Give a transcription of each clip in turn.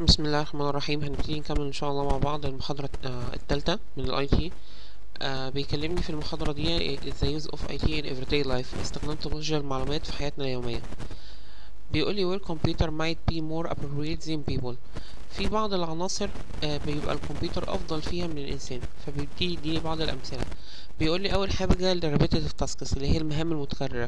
بسم الله الرحمن الرحيم هنبتدي نكمل ان شاء الله مع بعض المحاضرة آه، التالتة من الاي تي بيكلمني في المحاضرة دي ازاي use of IT in everyday life استخدام تكنولوجيا المعلومات في حياتنا اليومية بيقول لي where computer might be more appropriate than people في بعض العناصر آه، بيبقى الكمبيوتر افضل فيها من الانسان فبيبتدي يديني بعض الامثلة بيقول لي اول حاجة ال repetitive tasks اللي هي المهام المتكررة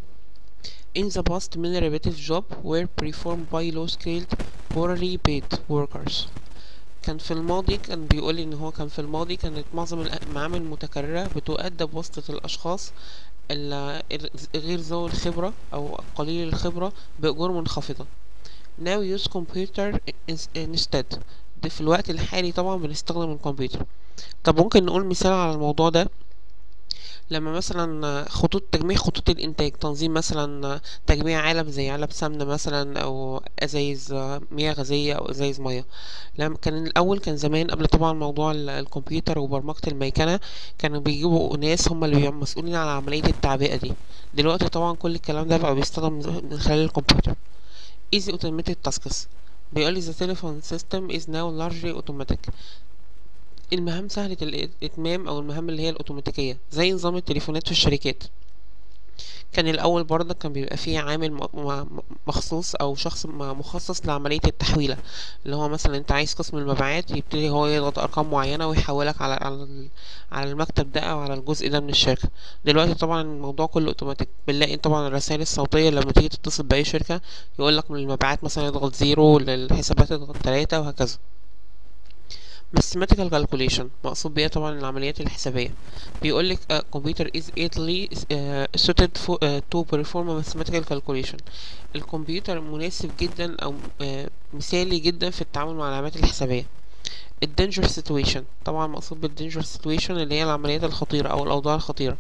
In the past, many repetitive jobs were performed by low-skilled, poorly paid workers. كان في الماضي كان بيقول ان هو كان في الماضي كانت معظم المعامل المتكررة بتؤدى بواسطة الاشخاص ال- ال- غير ذوي الخبرة او قليل الخبرة بأجور منخفضة. Now use computer ins- instead. ده في الوقت الحالي طبعا بنستخدم الكمبيوتر. طب ممكن نقول مثال على الموضوع ده لما مثلا خطوط تجميع خطوط الانتاج تنظيم مثلا تجميع علب زي علب سمنة مثلا او ازايز مياه غازية او ازايز مية لما كان الاول كان زمان قبل طبعا موضوع ال- الكمبيوتر وبرمجة الميكنة كانوا بيجيبوا ناس هم اللي بيبقوا مسؤولين على عملية التعبئة دي دلوقتي طبعا كل الكلام ده بقى بيستخدم من خلال الكمبيوتر easy automated tasks بيقول لي the telephone system is now largely automatic المهام سهلة الإتمام أو المهام اللي هي الأوتوماتيكية زي نظام التليفونات في الشركات كان الأول برضه كان بيبقى فيه عامل م- م- مخصوص أو شخص م- مخصص لعملية التحويلة اللي هو مثلا أنت عايز قسم المبيعات يبتدي هو يضغط أرقام معينة ويحولك على على ال- على المكتب ده أو على الجزء ده من الشركة دلوقتي طبعا الموضوع كله أوتوماتيك بنلاقي طبعا الرسائل الصوتية لما تيجي تتصل بأي شركة يقولك من المبيعات مثلا يضغط زيرو للحسابات يضغط تلاتة وهكذا mathematical calculation مقصود بيها طبعا العمليات الحسابية بيقول لك uh, computer is ideally uh, suited for, uh, to perform a mathematical calculation الكمبيوتر مناسب جدا او uh, مثالي جدا في التعامل مع العمليات الحسابية الدينجر situation طبعا مقصود بالدينجر situation اللي هي العمليات الخطيرة او الاوضاع الخطيرة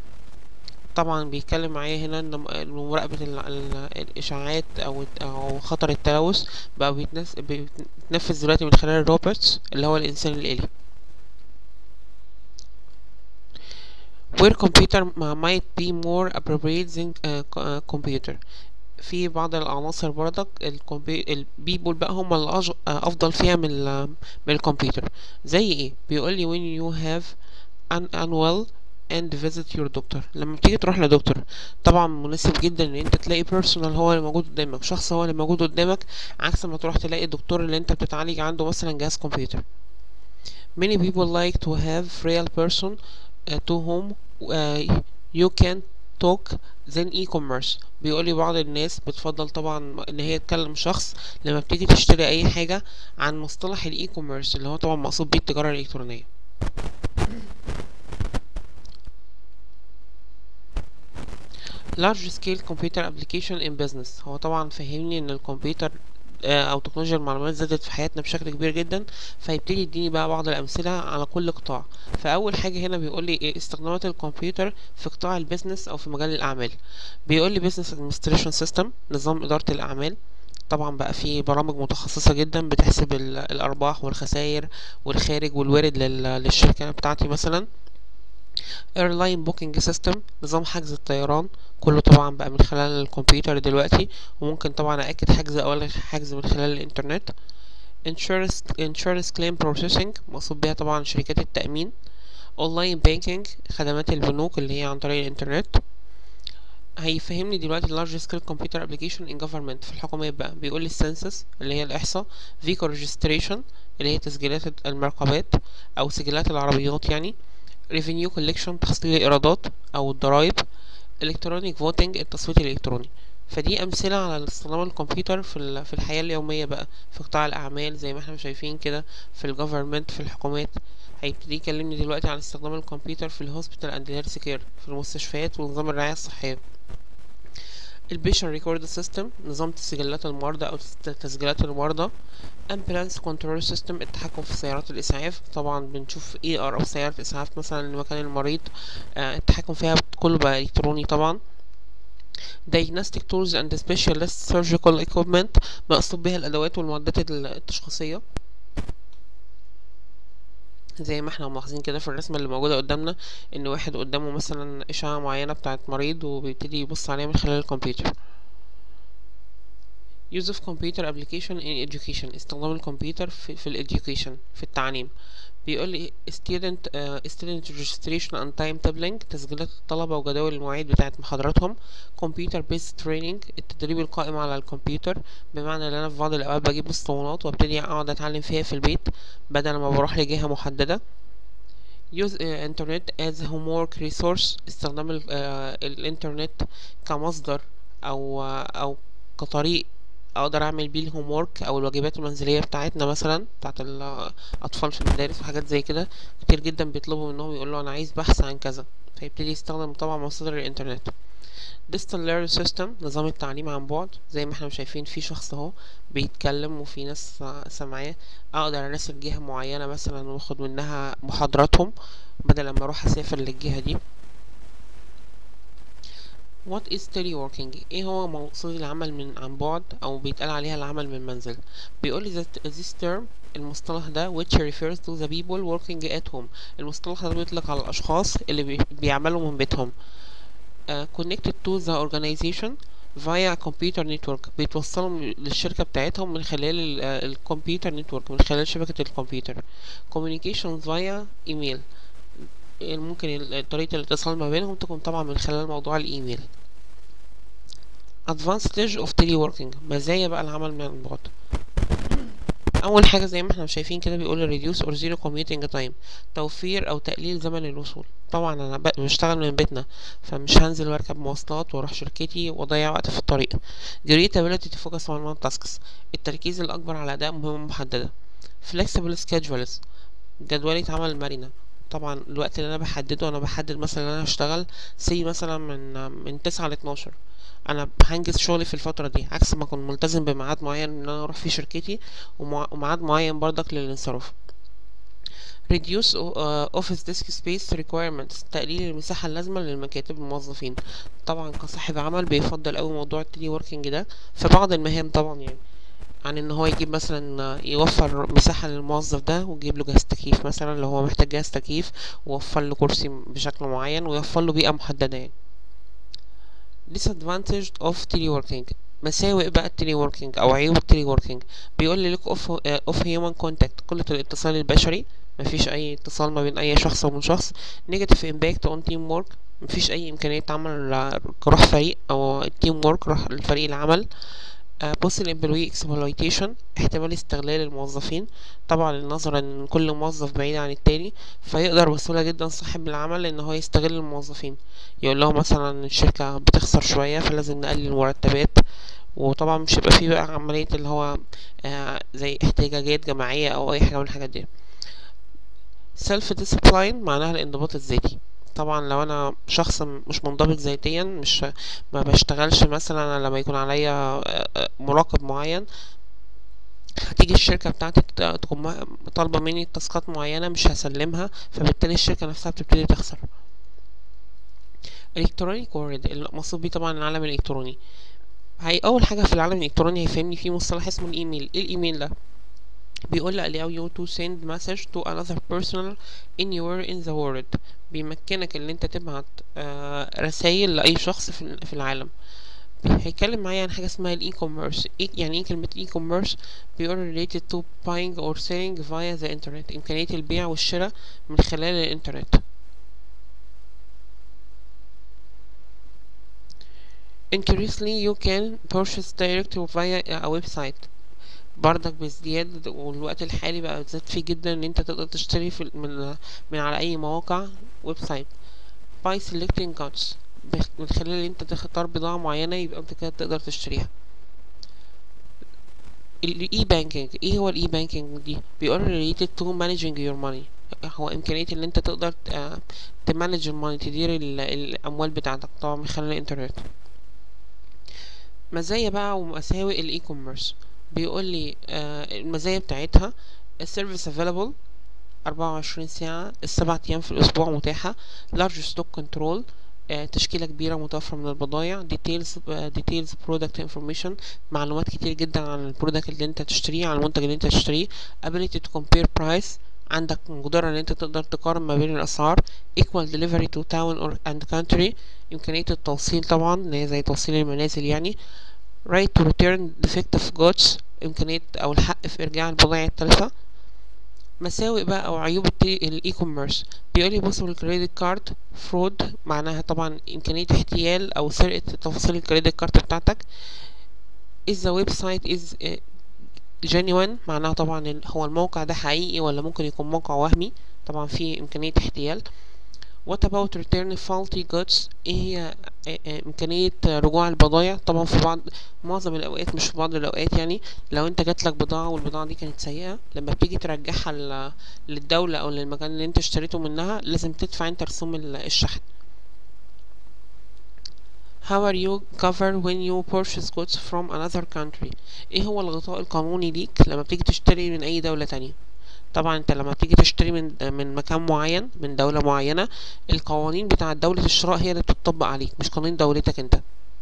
طبعا بيتكلم معايا هنا ان م- مراقبة ال- ال- الاشاعات او او خطر التلوث بقى بيتنس- بيتنفذ دلوقتي من خلال الروبوتس اللي هو الانسان الالي where computer ma- might be more appropriate than uh, co- uh, computer في بعض العناصر برضك البيبول بقى هم اللي أج- افضل فيها من ال من الكمبيوتر زي ايه بيقول لي when you have an annual and visit your doctor لما بتيجي تروح لدكتور طبعا مناسب جدا ان انت تلاقي بيرسونال هو اللي موجود قدامك شخص هو اللي موجود قدامك عكس ما تروح تلاقي الدكتور اللي انت بتتعالج عنده مثلا جهاز كمبيوتر many people like to have real person uh, to whom uh, you can talk than e-commerce بيقول لي بعض الناس بتفضل طبعا ان هي تكلم شخص لما بتيجي تشتري اي حاجة عن مصطلح الاي كوميرس اللي هو طبعا مقصود بيه التجارة الالكترونية large scale computer application in business هو طبعا فهمني ان الكمبيوتر آه، او تكنولوجيا المعلومات زادت في حياتنا بشكل كبير جدا فيبتدي يديني بقى بعض الامثله على كل قطاع فاول حاجه هنا بيقول لي إيه استخدامات الكمبيوتر في قطاع البيزنس او في مجال الاعمال بيقول لي business administration system نظام اداره الاعمال طبعا بقى في برامج متخصصة جدا بتحسب ال- الأرباح والخسائر والخارج والوارد لل- للشركة بتاعتي مثلا ايرلاين بوكينج سيستم نظام حجز الطيران كله طبعا بقى من خلال الكمبيوتر دلوقتي وممكن طبعا أأكد حجز أو ألغي حجز من خلال الإنترنت insurance insurance claim processing مقصود بيها طبعا شركات التأمين اونلاين بانكينج خدمات البنوك اللي هي عن طريق الإنترنت هيفهمني دلوقتي large scale computer application in government في الحكومات بقى بيقول لي السنسس اللي هي الإحصاء vehicle registration اللي هي تسجيلات المركبات أو سجلات العربيات يعني revenue collection تحصيل الإيرادات أو الضرايب electronic voting التصويت الإلكتروني فدي أمثلة على استخدام الكمبيوتر في ال- في الحياة اليومية بقى في قطاع الأعمال زي ما احنا شايفين كده في الجوفرمنت في الحكومات هيبتدي يكلمني دلوقتي عن استخدام الكمبيوتر في الهوسبيتال اند هيلث كير في المستشفيات ونظام الرعاية الصحية البيشن ريكورد سيستم نظام تسجيلات المرضى أو تس- تسجيلات المرضى ambulance control system التحكم في سيارات الإسعاف طبعا بنشوف اي ار أو سيارة إسعاف مثلا لمكان المريض آه التحكم فيها كله بقى إلكتروني طبعا diagnostic tools and specialist surgical equipment مقصود بها الأدوات والمعدات ال- التشخيصية زي ما احنا ملاحظين كده في الرسمة اللي موجودة قدامنا ان واحد قدامه مثلا اشعة معينة بتاعت مريض وبيبتدي يبص عليها من خلال الكمبيوتر use of computer application in education استخدام الكمبيوتر في, في ال education في التعليم بيقول لي student uh, student registration and timetabling تسجيلات الطلبة وجداول المواعيد بتاعة محاضراتهم computer based training التدريب القائم على الكمبيوتر بمعنى ان انا في بعض الاوقات بجيب اسطوانات وابتدي اقعد اتعلم فيها في البيت بدل ما بروح لجهة محددة use uh, internet as homework resource استخدام ال, uh, الانترنت كمصدر او uh, او كطريق اقدر اعمل بيه الهوم ورك او الواجبات المنزليه بتاعتنا مثلا بتاعت الاطفال في المدارس وحاجات زي كده كتير جدا بيطلبوا منهم يقولوا انا عايز بحث عن كذا فيبتدي يستخدم طبعا مصادر الانترنت distal learning system نظام التعليم عن بعد زي ما احنا شايفين في شخص اهو بيتكلم وفي ناس سامعاه اقدر اراسل جهه معينه مثلا واخد منها محاضراتهم بدل ما اروح اسافر للجهه دي What is teleworking؟ ايه هو مقصود العمل من عن بعد او بيتقال عليها العمل من المنزل بيقول لي that this term المصطلح ده which refers to the people working at home المصطلح ده بيطلق على الاشخاص اللي بي بيعملوا من بيتهم uh, connected to the organization via computer network بيتوصلوا للشركة بتاعتهم من خلال الكمبيوتر نتورك من خلال شبكة الكمبيوتر communications via email ممكن طريقة الاتصال ما بينهم تكون طبعا من خلال موضوع الايميل advantage of teleworking مزايا بقى العمل من بعد اول حاجه زي ما احنا شايفين كده بيقول reduce or zero commuting time توفير او تقليل زمن الوصول طبعا انا بشتغل من بيتنا فمش هنزل واركب مواصلات واروح شركتي واضيع وقت في الطريق great ability to focus on one tasks التركيز الاكبر على اداء مهمه محدده flexible schedules جدولة عمل مرنة طبعا الوقت اللي انا بحدده انا بحدد مثلا ان انا هشتغل سي مثلا من من تسعة ل 12 انا هنجز شغلي في الفتره دي عكس ما اكون ملتزم بميعاد معين ان انا اروح فيه شركتي وميعاد معين برضك للانصراف reduce uh, office desk space requirements تقليل المساحة اللازمة للمكاتب الموظفين طبعا كصاحب عمل بيفضل اوي موضوع التلي وركينج ده في بعض المهام طبعا يعني عن ان هو يجيب مثلا يوفر مساحة للموظف ده ويجيب له جهاز تكييف مثلا لو هو محتاج جهاز تكييف ووفر له كرسي بشكل معين ويوفر له بيئة محددة يعني disadvantage of teleworking مساوئ بقى التلي وركينج او عيوب التلي وركينج بيقول لي لك اوف اوف هيومن كونتاكت قله الاتصال البشري مفيش اي اتصال ما بين اي شخص ومن شخص نيجاتيف امباكت اون تيم ورك مفيش اي امكانيه عمل كروح فريق او التيم ورك روح الفريق العمل بوست الامبلوي اكسبلويتيشن احتمال استغلال الموظفين طبعا نظرا ان كل موظف بعيد عن التاني فيقدر بسهولة جدا صاحب العمل ان هو يستغل الموظفين يقول لهم مثلا الشركة بتخسر شوية فلازم نقلل المرتبات وطبعا مش هيبقى فيه بقى عملية اللي هو آه زي احتجاجات جماعية او اي حاجة من الحاجات دي سيلف ديسيبلاين معناها الانضباط الذاتي طبعا لو انا شخص مش منضبط ذاتيا مش ما بشتغلش مثلا لما يكون عليا مراقب معين هتيجي الشركة بتاعتي تكون طالبة مني تاسكات معينة مش هسلمها فبالتالي الشركة نفسها بتبتدي تخسر الكترونيك وورد المقصود بيه طبعا العالم الالكتروني هي اول حاجة في العالم الالكتروني هيفهمني فيه مصطلح اسمه الايميل ايه الايميل ده بيقول لي allow you to send message to another person anywhere in the world بيمكنك ان انت تبعت آه رسائل لاي شخص في, في العالم هيتكلم معايا عن حاجه اسمها الاي كوميرس إيه يعني ايه كلمه اي كوميرس بيقول related to buying or selling via the internet امكانيه البيع والشراء من خلال الانترنت increasingly you can purchase direct via a website بردك بازدياد والوقت الحالي بقى زاد فيه جدا ان انت تقدر تشتري في من من على اي مواقع ويب سايت by selecting goods من خلال ان انت تختار بضاعة معينة يبقى انت كده تقدر تشتريها الاي بانكينج ايه هو الاي بانكينج دي بيقول related to managing your money هو امكانية ان انت تقدر تمانج الماني تدير الاموال بتاعتك طبعا من خلال الانترنت مزايا بقى ومساوئ الاي كوميرس بيقول لي آه المزايا بتاعتها السيرفيس افيلابل 24 ساعة السبع أيام في الأسبوع متاحة large stock control آه تشكيلة كبيرة متوفرة من البضائع details آه details product information معلومات كتير جدا عن البرودكت اللي انت تشتريه عن المنتج اللي انت تشتريه ability to compare price عندك قدرة ان انت تقدر تقارن ما بين الأسعار equal delivery to town or and country إمكانية التوصيل طبعا اللي هي زي توصيل المنازل يعني right to return defective goods إمكانية أو الحق في إرجاع البضائع التالفة مساوئ بقى أو عيوب الإي كوميرس بيقولي possible credit card fraud معناها طبعا إمكانية احتيال أو سرقة تفاصيل الكريدت كارد بتاعتك is the website is uh, genuine معناها طبعا هو الموقع ده حقيقي ولا ممكن يكون موقع وهمي طبعا في إمكانية احتيال what about return faulty goods ايه هي امكانية رجوع البضايع طبعا في بعض معظم الاوقات مش في بعض الاوقات يعني لو انت جاتلك بضاعة والبضاعة دي كانت سيئة لما بتيجي ترجعها للدولة او للمكان اللي انت اشتريته منها لازم تدفع انت رسوم الشحن How are you covered when you purchase goods from another country ايه هو الغطاء القانوني ليك لما بتيجي تشتري من اي دولة تانية طبعا انت لما بتيجي تشتري من من مكان معين من دولة معينة القوانين بتاعة دولة الشراء هي اللي بتطبق عليك مش قانون دولتك انت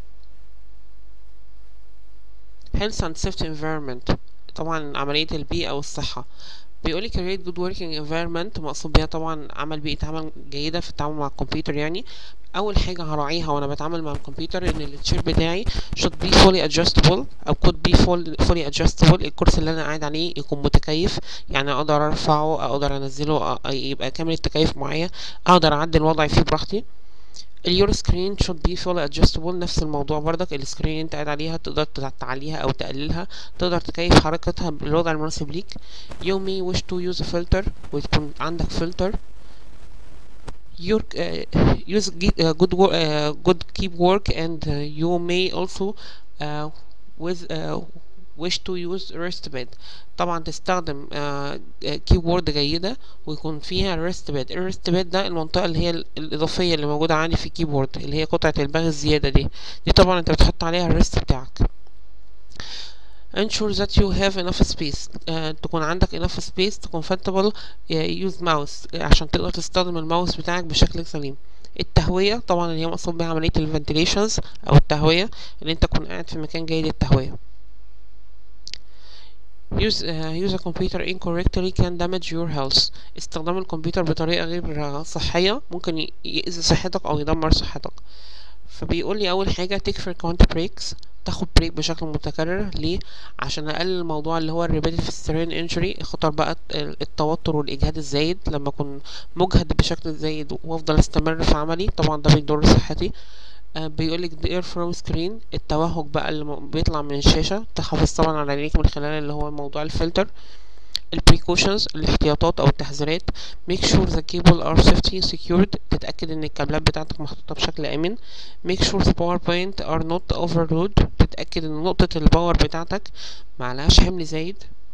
health and safety environment طبعا عملية البيئة والصحة بيقولي create good working environment مقصود بيها طبعا عمل بيئة عمل جيدة في التعامل مع الكمبيوتر يعني اول حاجه هراعيها وانا بتعامل مع الكمبيوتر ان التشير بتاعي should be fully adjustable او could be fully adjustable الكرسي اللي انا قاعد عليه يكون متكيف يعني اقدر ارفعه اقدر انزله يبقى كامل التكيف معايا اقدر اعدل وضعي فيه براحتي اليور سكرين should be fully adjustable نفس الموضوع بردك السكرين اللي انت قاعد عليها تقدر تعليها او تقللها تقدر تكيف حركتها بالوضع المناسب ليك you may wish to use a filter وتكون عندك فلتر your uh, use uh, good uh, good keywork and uh, you may also uh, with uh, wish to use rest bed طبعا تستخدم كيورد جيدة ويكون فيها rest bed الريست بيد ده المنطقة اللي هي الإضافية اللي موجودة عندي في الكيبورد اللي هي قطعة الباغ الزيادة دي دي طبعا انت بتحط عليها الريست بتاعك ensure that you have enough space uh, تكون عندك enough space تكون comfortable uh, use mouse uh, عشان تقدر تستخدم الماوس بتاعك بشكل سليم التهوية طبعا اللي هي مقصود بها عملية الفنتيليشنز أو التهوية إن أنت تكون قاعد في مكان جيد للتهوية use uh, use a computer incorrectly can damage your health استخدام الكمبيوتر بطريقة غير صحية ممكن يأذي صحتك أو يدمر صحتك فبيقول لي أول حاجة take frequent breaks تاخد بريك بشكل متكرر ليه عشان اقلل الموضوع اللي هو الريبيتيف سترين انجري خطر بقى التوتر والاجهاد الزايد لما اكون مجهد بشكل زايد وافضل استمر في عملي طبعا ده بيضر صحتي آه بيقولك the air from screen التوهج بقى اللي بيطلع من الشاشة تحافظ طبعا على عينيك من خلال اللي هو موضوع الفلتر البريكوشنز الاحتياطات او التحذيرات make sure the cable are safety secured تتأكد ان الكابلات بتاعتك محطوطة بشكل امن make sure the power point are not overload تتأكد ان نقطة الباور بتاعتك معلهاش حمل زايد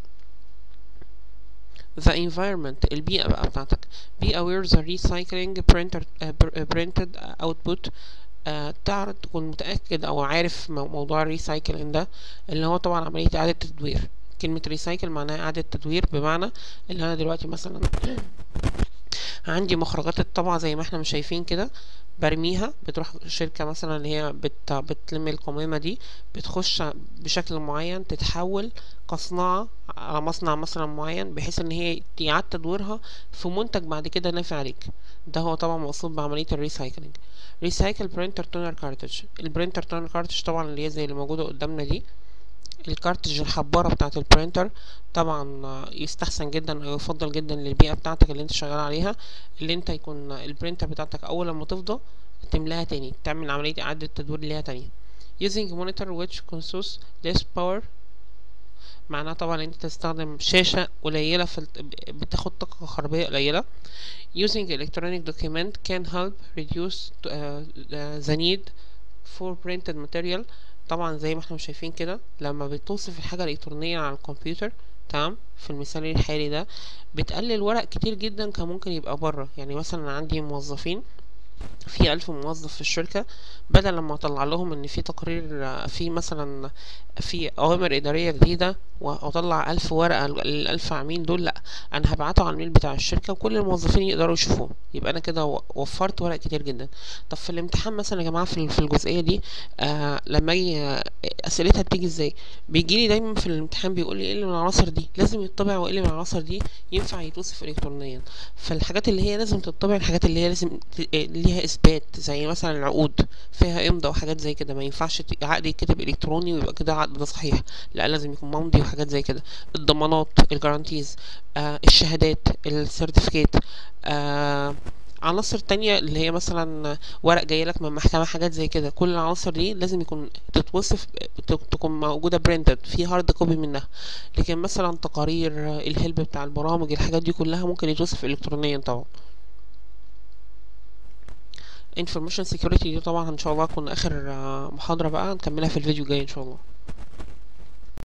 the environment البيئة بقى بتاعتك be aware the recycling printer uh, printed output uh, تعرف تكون متأكد أو عارف موضوع الريسايكلينج ده اللي هو طبعا عملية إعادة تدوير كلمة ريسايكل معناها إعادة تدوير بمعنى اللي أنا دلوقتي مثلا عندي مخرجات الطبعة زي ما احنا مش شايفين كده برميها بتروح شركة مثلا اللي هي بت... بتلم القمامة دي بتخش بشكل معين تتحول كصناعة على مصنع مثلا معين بحيث ان هي يعاد تدويرها في منتج بعد كده نافع عليك ده هو طبعا مقصود بعملية الريسايكلينج ريسايكل برينتر تونر كارتج البرينتر تونر كارتج طبعا اللي هي زي اللي موجودة قدامنا دي الكارتج الحبارة بتاعة البرينتر طبعا يستحسن جدا او يفضل جدا للبيئة بتاعتك اللي انت شغال عليها اللي انت يكون البرينتر بتاعتك اول لما تفضى تملاها تاني تعمل عملية اعادة تدوير ليها تانية using monitor which consumes less power معناها طبعا انت تستخدم شاشة قليلة في بتاخد طاقة كهربائية قليلة using electronic document can help reduce uh, the need for printed material طبعا زي ما احنا شايفين كده لما بتوصف الحاجة الإلكترونية على الكمبيوتر تمام في المثال الحالي ده بتقلل ورق كتير جدا كان ممكن يبقى بره يعني مثلا عندي موظفين في ألف موظف في الشركة بدل لما أطلع لهم إن في تقرير في مثلا في أوامر إدارية جديدة وأطلع ألف ورقة للألف عميل دول لأ أنا هبعته على الميل بتاع الشركة وكل الموظفين يقدروا يشوفوه يبقى أنا كده وفرت ورق كتير جدا طب في الامتحان مثلا يا جماعة في الجزئية دي آه لما أجي أسئلتها بتيجي إزاي بيجيلي دايما في الامتحان بيقول لي إيه اللي من العناصر دي لازم يطبع وإيه اللي من العناصر دي ينفع يتوصف إلكترونيا فالحاجات اللي هي لازم تطبع الحاجات اللي هي لازم ليها اثبات زي مثلا العقود فيها امضاء وحاجات زي كده ما ينفعش ت- عقد يتكتب الكتروني ويبقى كده عقد ده صحيح لا لازم يكون ممضي وحاجات زي كده الضمانات الجارانتيز آه الشهادات السيرتيفيكيت آه عناصر تانية اللي هي مثلا ورق جاي لك من محكمة حاجات زي كده كل العناصر دي لازم يكون تتوصف ت- تكون موجودة برينتد في هارد كوبي منها لكن مثلا تقارير الهلب بتاع البرامج الحاجات دي كلها ممكن يتوصف الكترونيا طبعا information security دي طبعا ان شاء الله هتكون اخر آه، محاضرة بقى نكملها في الفيديو الجاي ان شاء الله